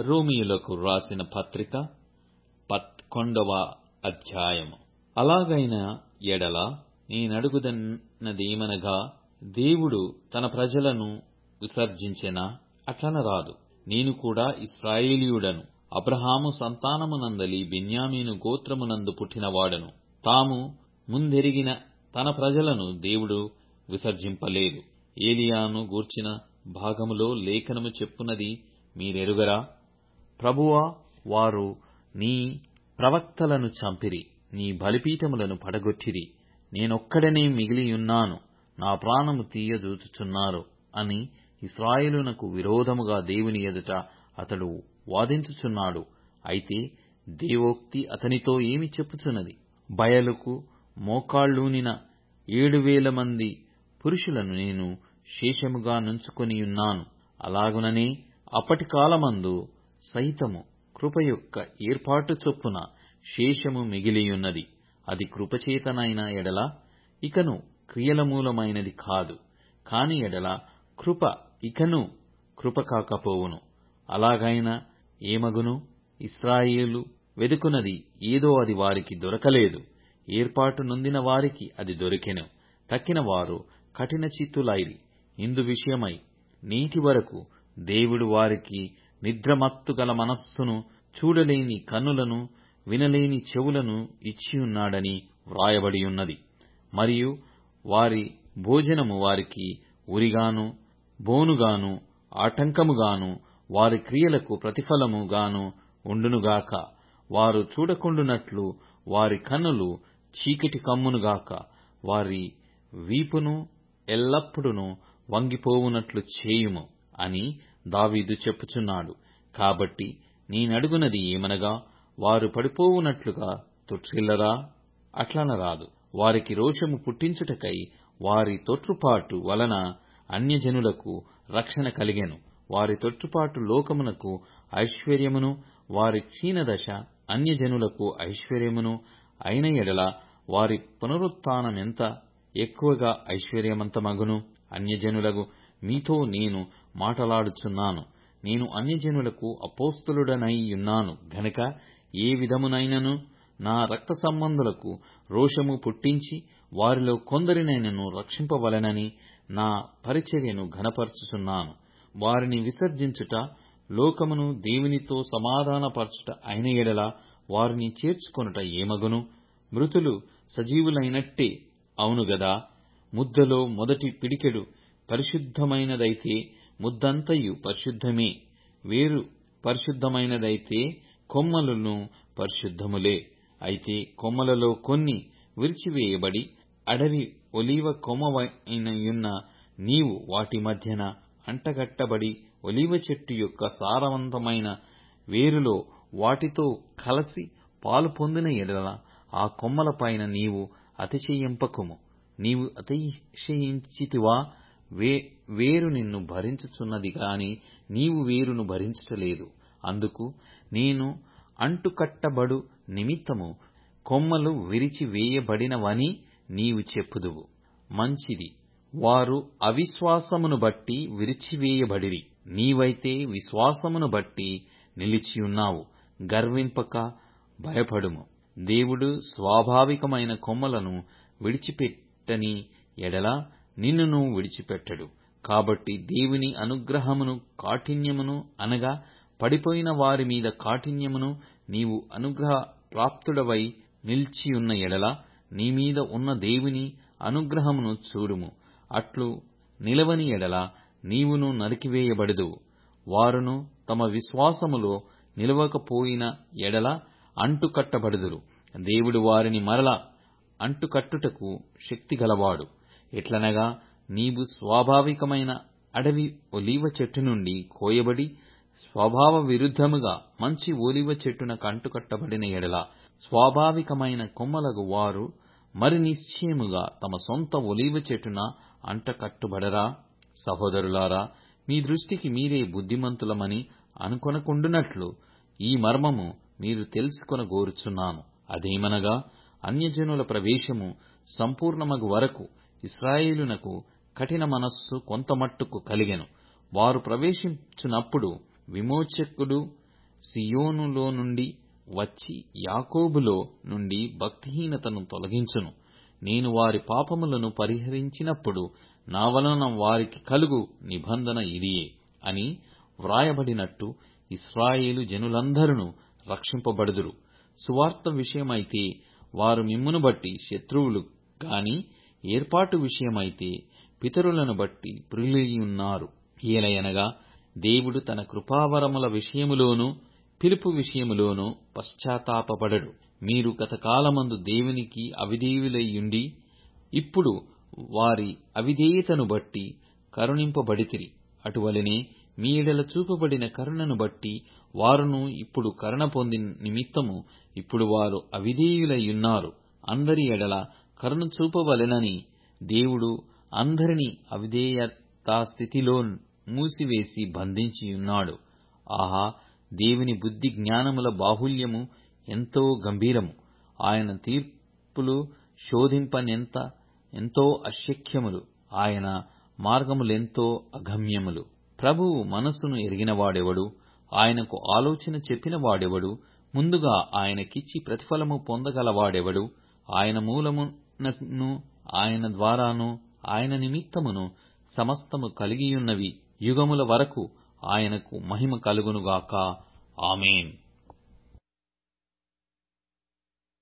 రోమియోలకు రాసిన పత్రిక పదకొండవ అధ్యాయము అలాగైన ఎడల నేనడుగుదన్నదేమనగా దేవుడు తన ప్రజలను విసర్జించెనా అట్లనరాదు నేను కూడా ఇశ్రాయేలీయుడను అబ్రహాము సంతానమునందలి బెన్యామీను గోత్రమునందు పుట్టినవాడను తాము ముందెరిగిన తన ప్రజలను దేవుడు విసర్జింపలేదు ఏలియాను గూర్చిన భాగములో లేఖనము చెప్పునది మీరెరుగరా ప్రభువా వారు నీ ప్రవక్తలను చంపిరి నీ బలిపీఠములను పడగొట్టిరి నేనొక్కడనే మిగిలియున్నాను నా ప్రాణము తీయజూచుచున్నారు అని ఇస్రాయేలునకు విరోధముగా దేవుని ఎదుట అతడు వాదించుచున్నాడు అయితే దేవోక్తి అతనితో ఏమి చెప్పుచున్నది బయలుకు మోకాళ్ళూనిన ఏడువేల మంది పురుషులను నేను శేషముగా నుంచుకొనియున్నాను అలాగుననే అప్పటి కాలమందు సైతము కృప యొక్క ఏర్పాటు చొప్పున శేషము మిగిలియున్నది అది కృపచేతనైన ఎడల ఇకను క్రియల మూలమైనది కాదు కాని ఎడల కృప ఇకను కృప కాకపోవును అలాగైన ఏమగును ఇస్రాయేలు వెదుకునది ఏదో అది వారికి దొరకలేదు ఏర్పాటు నొందిన వారికి అది దొరికెను తక్కిన వారు కఠిన చిత్తులైరి ఇందు విషయమై నేటి వరకు దేవుడు వారికి నిద్రమత్తు గల మనస్సును చూడలేని కన్నులను వినలేని చెవులను ఇచ్చియున్నాడని వ్రాయబడియున్నది మరియు వారి భోజనము వారికి ఉరిగాను బోనుగాను ఆటంకముగాను వారి క్రియలకు ప్రతిఫలముగాను ఉండునుగాక వారు చూడకుండునట్లు వారి కన్నులు చీకటి కమ్మునుగాక వారి వీపును ఎల్లప్పుడూ వంగిపోవునట్లు చేయుము అని దావీదు చెప్పుచున్నాడు కాబట్టి నేనడుగునది ఏమనగా వారు పడిపోవునట్లుగా తొట్టిల్లరా అట్లనరాదు వారికి రోషము పుట్టించుటకై వారి తొట్రుపాటు వలన అన్యజనులకు రక్షణ కలిగెను వారి తొట్రుపాటు లోకమునకు ఐశ్వర్యమును వారి క్షీణదశ అన్యజనులకు ఐశ్వర్యమును అయిన ఎడల వారి పునరుత్నమెంత ఎక్కువగా ఐశ్వర్యవంతమగును అన్యజనులకు మీతో నేను మాటలాడుచున్నాను నేను అన్యజనులకు అపోస్తలుడనైయున్నాను గనక ఏ విధమునైనను నా రక్త సంబంధులకు రోషము పుట్టించి వారిలో కొందరినైనను రక్షింపవలెనని నా పరిచర్యను ఘనపరచుచున్నాను వారిని విసర్జించుట లోకమును దేవునితో సమాధానపరచుట అయిన ఎడల వారిని చేర్చుకొనుట ఏమగును మృతులు సజీవులైనట్టే అవును గదా ముద్దలో మొదటి పిడికెడు పరిశుద్ధమైనదైతే ముద్దంతయు పరిశుద్ధమే వేరు పరిశుద్ధమైనదైతే కొమ్మలను పరిశుద్ధములే అయితే కొమ్మలలో కొన్ని విరిచివేయబడి అడవి ఒలీవ కొమ్మవైనయున్న నీవు వాటి మధ్యన అంటగట్టబడి ఒలీవ చెట్టు యొక్క సారవంతమైన వేరులో వాటితో కలసి పాలు పొందిన ఎడల ఆ కొమ్మలపైన నీవు అతిశయింపకుము నీవు అతిశయించితివా వే వేరు నిన్ను భరించుచున్నది గాని నీవు వేరును భరించుటలేదు అందుకు నేను అంటుకట్టబడు నిమిత్తము కొమ్మలు విరిచి వేయబడినవని నీవు చెప్పుదువు మంచిది వారు అవిశ్వాసమును బట్టి విరిచివేయబడిరి నీవైతే విశ్వాసమును బట్టి నిలిచియున్నావు గర్వింపక భయపడుము దేవుడు స్వాభావికమైన కొమ్మలను విడిచిపెట్టని ఎడల నిన్నును విడిచిపెట్టడు కాబట్టి దేవుని అనుగ్రహమును కాఠిన్యమును అనగా పడిపోయిన వారి మీద కాఠిన్యమును నీవు అనుగ్రహ ప్రాప్తుడవై నిలిచియున్న ఎడల నీ మీద ఉన్న దేవుని అనుగ్రహమును చూడుము అట్లు నిలవని ఎడల నీవును నరికివేయబడదువు వారును తమ విశ్వాసములో నిలవకపోయిన ఎడల అంటుకట్టబడుదురు దేవుడు వారిని మరల అంటుకట్టుటకు శక్తిగలవాడు ఎట్లనగా నీవు స్వాభావికమైన అడవి ఒలీవ చెట్టు నుండి కోయబడి స్వభావ విరుద్ధముగా మంచి ఒలీవ చెట్టునకు అంటుకట్టబడిన ఎడల స్వాభావికమైన కొమ్మలగు వారు మరి నిశ్చయముగా తమ సొంత ఒలీవ చెట్టున అంటకట్టుబడరా సహోదరులారా మీ దృష్టికి మీరే బుద్ధిమంతులమని అనుకొనకుండునట్లు ఈ మర్మము మీరు తెలుసుకొనగోరుచున్నాను అదేమనగా అన్యజనుల ప్రవేశము సంపూర్ణమగు వరకు ఇస్రాయేలునకు కఠిన మనస్సు కొంతమట్టుకు కలిగెను వారు ప్రవేశించునప్పుడు విమోచకుడు సియోనులో నుండి వచ్చి యాకోబులో నుండి భక్తిహీనతను తొలగించును నేను వారి పాపములను పరిహరించినప్పుడు నా వలన వారికి కలుగు నిబంధన ఇదియే అని వ్రాయబడినట్టు ఇస్రాయేలు జనులందరూ రక్షింపబడుదురు సువార్త విషయమైతే వారు మిమ్మును బట్టి శత్రువులు గాని ఏర్పాటు విషయమైతే పితరులను బట్టి ప్రియులయ్యున్నారు ఏలయనగా దేవుడు తన కృపావరముల విషయములోనూ పిలుపు విషయములోనూ పశ్చాత్తాపపడడు మీరు గతకాలమందు దేవునికి అవిధేయులయ్యుండి ఇప్పుడు వారి అవిధేయతను బట్టి కరుణింపబడితిరి అటువలనే మీ ఎడల చూపబడిన కరుణను బట్టి వారును ఇప్పుడు కరుణ పొంది నిమిత్తము ఇప్పుడు వారు అవిధేయులయ్యున్నారు అందరి ఎడల కరుణ చూపవలెనని దేవుడు అందరినీ అవిధేయతాస్థితిలో మూసివేసి బంధించియున్నాడు ఆహా దేవుని బుద్ధి జ్ఞానముల బాహుల్యము ఎంతో గంభీరము ఆయన తీర్పులు శోధింపనెంత ఎంతో అశక్యములు ఆయన మార్గములెంతో అగమ్యములు ప్రభువు మనస్సును ఎరిగినవాడెవడు ఆయనకు ఆలోచన చెప్పినవాడెవడు ముందుగా ఆయనకిచ్చి ప్రతిఫలము పొందగలవాడెవడు ఆయన మూలమునను ఆయన ద్వారాను ఆయన నిమిత్తమును సమస్తము కలిగియున్నవి యుగముల వరకు ఆయనకు మహిమ కలుగునుగాక ఆమెన్